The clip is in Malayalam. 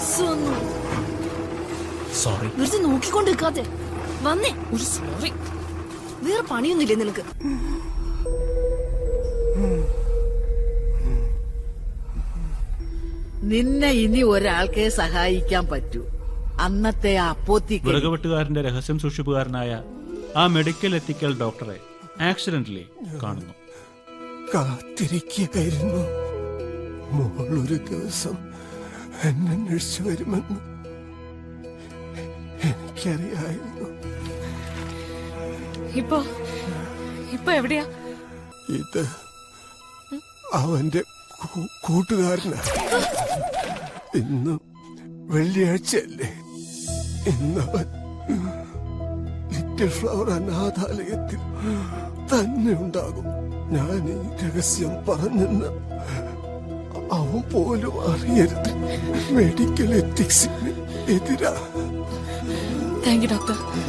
ബസ് വന്നു സോറി വെറുതെ നോക്കിക്കൊണ്ട് നിൽക്കാതെ വന്നേ ഒരു സോറി വേറെ പണിയൊന്നുമില്ലേ നിനക്ക് നിന്നെ ഇനി ഒരാൾക്കേ സഹായിക്കാൻ പറ്റൂ അന്നത്തെ ആ അപ്പോത്തിക്ക് വിറകുവെട്ടുകാരന്റെ രഹസ്യം സൂക്ഷിപ്പുകാരനായ ആ മെഡിക്കൽ എത്തിക്കൽ ഡോക്ടറെ ആക്സിഡന്റലി കാണുന്നു കാത്തിരിക്കുകയായിരുന്നു മോൾ ഒരു ദിവസം എന്നെ അന്വേഷിച്ചു വരുമെന്ന് എനിക്കറിയായിരുന്നു ഇപ്പൊ ഇപ്പൊ എവിടെയാ ഇത് അവന്റെ കൂ- കൂട്ടുകാരനാ ഇന്ന് വെള്ളിയാഴ്ചയല്ലേ ഇന്നവൻ ലിറ്റിൽ ഫ്ലവർ അനാഥാലയത്തിൽ തന്നെ ഉണ്ടാകും ഞാൻ ഈ രഹസ്യം പറഞ്ഞെന്ന് അവൻ പോലും അറിയരുത് മെഡിക്കൽ എത്തിക്സിന് എതിരാ താങ്ക് യു ഡോക്ടർ